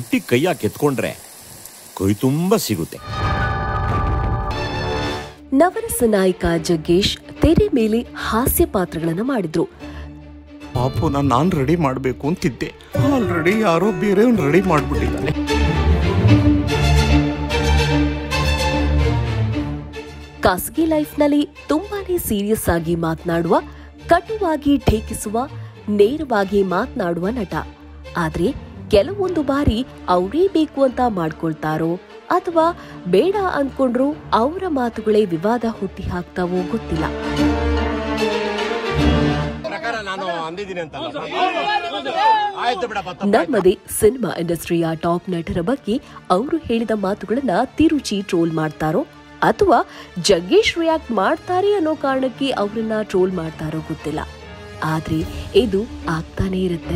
ಬುಟ್ಟಿ ಕೈಯಾಗ ಕೆತ್ಕೊಂಡ್ರೆ ಕೈ ತುಂಬ ಸಿಗುತ್ತೆ ನವರಸ ನಾಯಕ ಜಗ್ಗೇಶ್ ತೆರೆ ಮೇಲೆ ಹಾಸ್ಯ ಪಾತ್ರಗಳನ್ನ ಮಾಡಿದ್ರು ಪಾಪುನ ನಾನು ರೆಡಿ ಮಾಡಬೇಕು ಅಂತಿದ್ದೆ ಆಲ್ರೆಡಿ ಯಾರೋ ಬೇರೆಯವ್ನು ರೆಡಿ ಮಾಡಿಬಿಟ್ಟಿದ್ದಾನೆ ಖಾಸಗಿ ಲೈಫ್ನಲ್ಲಿ ತುಂಬಾನೇ ಸೀರಿಯಸ್ ಆಗಿ ಮಾತನಾಡುವ ಕಟುವಾಗಿ ಠೇಕಿಸುವ ನೇರವಾಗಿ ಮಾತನಾಡುವ ನಟ ಆದ್ರೆ ಕೆಲವೊಂದು ಬಾರಿ ಅವರೇ ಬೇಕು ಅಂತ ಮಾಡ್ಕೊಳ್ತಾರೋ ಅಥವಾ ಬೇಡ ಅಂದ್ಕೊಂಡ್ರು ಅವರ ಮಾತುಗಳೇ ವಿವಾದ ಹುಟ್ಟಿ ಹಾಕ್ತಾವೋ ಗೊತ್ತಿಲ್ಲ ನಮ್ಮದೇ ಸಿನಿಮಾ ಇಂಡಸ್ಟ್ರಿಯ ಟಾಪ್ ನಟರ ಬಗ್ಗೆ ಅವರು ಹೇಳಿದ ಮಾತುಗಳನ್ನ ತಿರುಚಿ ಟ್ರೋಲ್ ಮಾಡ್ತಾರೋ ಅಥವಾ ಜಗ್ಗೇಶ್ ರಿಯಾಕ್ಟ್ ಮಾಡ್ತಾರೆ ಅನ್ನೋ ಕಾರಣಕ್ಕೆ ಅವರನ್ನ ಟ್ರೋಲ್ ಮಾಡ್ತಾರೋ ಗೊತ್ತಿಲ್ಲ ಆದ್ರೆ ಇದು ಆಗ್ತಾನೆ ಇರುತ್ತೆ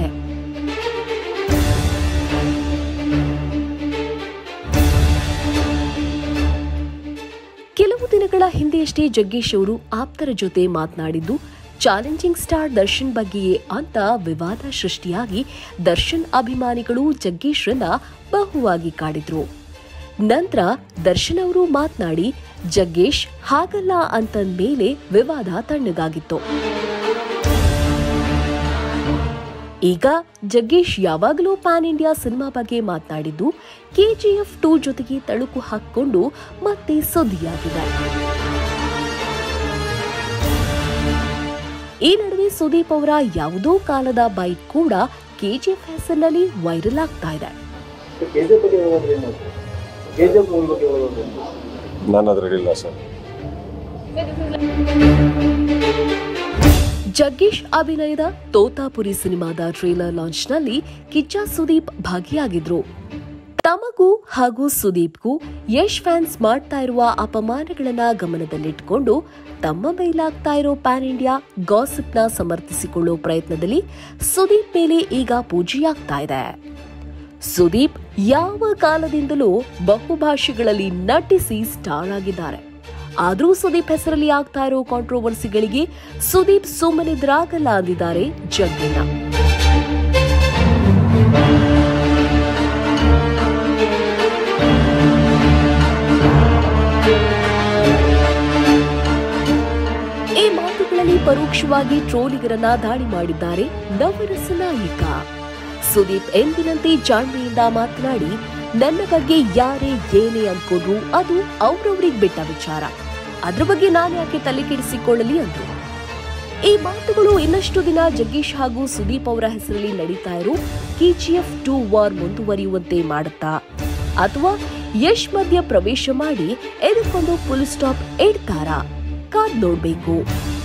ಕೆಲವು ದಿನಗಳ ಹಿಂದೆಯಷ್ಟೇ ಜಗ್ಗೇಶ್ ಅವರು ಆಪ್ತರ ಜೊತೆ ಮಾತನಾಡಿದ್ದು ಚಾಲೆಂಜಿಂಗ್ ಸ್ಟಾರ್ ದರ್ಶನ್ ಬಗ್ಗೆಯೇ ಅಂತ ವಿವಾದ ಸೃಷ್ಟಿಯಾಗಿ ದರ್ಶನ್ ಅಭಿಮಾನಿಗಳು ಜಗ್ಗೇಶ್ರನ್ನ ಬಹುವಾಗಿ ಕಾಡಿದ್ರು ನಂತರ ದರ್ಶನ್ ಅವರು ಮಾತನಾಡಿ ಜಗ್ಗೇಶ್ ಹಾಗಲ್ಲ ಅಂತಂದ್ಮೇಲೆ ವಿವಾದ ತಣ್ಣಗಾಗಿತ್ತು ಈಗ ಜಗ್ಗೇಶ್ ಯಾವಾಗಲೂ ಪ್ಯಾನ್ ಇಂಡಿಯಾ ಸಿನಿಮಾ ಬಗ್ಗೆ ಮಾತನಾಡಿದ್ದು ಕೆಜಿಎಫ್ ಟೂ ಜೊತೆಗೆ ತಳುಕು ಹಾಕಿಕೊಂಡು ಮತ್ತೆ ಸುದ್ದಿಯಾಗಿದೆ ಈ ನಡುವೆ ಸುದೀಪ್ ಅವರ ಯಾವುದೋ ಕಾಲದ ಬೈಕ್ ಕೂಡ ಕೆಜಿಎಫ್ ಹೆಸರಿನಲ್ಲಿ ವೈರಲ್ ಆಗ್ತಾ ಇದೆ ಕೆಜಿಎಫ್ ಬಗ್ಗೆ ಹೇಳೋದ್ರೆ ಏನು ಕೆಜಿಎಫ್ ಮೂವಿ ಬಗ್ಗೆ ಹೇಳೋದ್ರೆ ನಾನು ಅದರಲ್ಲಿಲ್ಲ ಸರ್ ಜಗ್ಗೇಶ್ ಅಭಿನಯದ ತೋತಾಪುರಿ ಸಿನಿಮಾದ ಟ್ರೇಲರ್ ಲಾಂಚ್ನಲ್ಲಿ ಕಿಚ್ಚ ಸುದೀಪ್ ಭಾಗಿಯಾಗಿದ್ರು ತಮಗೂ ಹಾಗೂ ಸುದೀಪ್ಗೂ ಯಶ್ ಫ್ಯಾನ್ಸ್ ಮಾಡ್ತಾ ಇರುವ ಅಪಮಾನಗಳನ್ನ ಗಮನದಲ್ಲಿಟ್ಟುಕೊಂಡು ತಮ್ಮ ಮೇಲಾಗ್ತಾ ಇರೋ ಪ್ಯಾನ್ ಇಂಡಿಯಾ ಗಾಸಿಪ್ನ ಸಮರ್ಥಿಸಿಕೊಳ್ಳೋ ಪ್ರಯತ್ನದಲ್ಲಿ ಸುದೀಪ್ ಮೇಲೆ ಈಗ ಪೂಜೆಯಾಗ್ತಾ ಇದೆ ಸುದೀಪ್ ಯಾವ ಕಾಲದಿಂದಲೂ ಬಹುಭಾಷೆಗಳಲ್ಲಿ ನಟಿಸಿ ಸ್ಟಾರ್ ಆಗಿದ್ದಾರೆ ಆದರೂ ಸುದೀಪ್ ಹೆಸರಲ್ಲಿ ಆಗ್ತಾ ಇರೋ ಕಾಂಟ್ರವರ್ಸಿಗಳಿಗೆ ಸುದೀಪ್ ಸುಮ್ಮನಿದ್ರಾಗಲ್ಲ ಅಂದಿದ್ದಾರೆ ಜಗ್ಗಣ್ಣ ಈ ಮಾತುಗಳಲ್ಲಿ ಪರೋಕ್ಷವಾಗಿ ಟ್ರೋಲಿಗರನ್ನ ದಾಳಿ ಮಾಡಿದ್ದಾರೆ ನವರಸ ನಾಯಕ ಸುದೀಪ್ ಎಂದಿನಂತೆ ಜಾಣ್ಮೆಯಿಂದ ಮಾತನಾಡಿ ನನ್ನ ಬಗ್ಗೆ ಯಾರೇ ಏನೇ ಅನ್ಕೊಂಡ್ರು ಅದು ಅವ್ರವ್ರಿಗೆ ಬಿಟ್ಟ ವಿಚಾರ ಅದ್ರ ಬಗ್ಗೆ ನಾನು ಯಾಕೆ ತಲೆ ಕೆಡಿಸಿಕೊಳ್ಳಲಿ ಅಂದ್ರು ಈ ಮಾತುಗಳು ಇನ್ನಷ್ಟು ದಿನ ಜಗ್ಗೇಶ್ ಹಾಗೂ ಸುದೀಪ್ ಅವರ ಹೆಸರಲ್ಲಿ ನಡೀತಾ ಇರೋ ಕೆಜಿಎಫ್ ಟೂ ವಾರ್ ಮುಂದುವರಿಯುವಂತೆ ಮಾಡುತ್ತಾ ಅಥವಾ ಯಶ್ ಮಧ್ಯ ಪ್ರವೇಶ ಮಾಡಿ ಇದಕ್ಕೊಂದು ಫುಲ್ ಸ್ಟಾಪ್ ಇಡ್ತಾರಾ ಕಾದ್ ನೋಡ್ಬೇಕು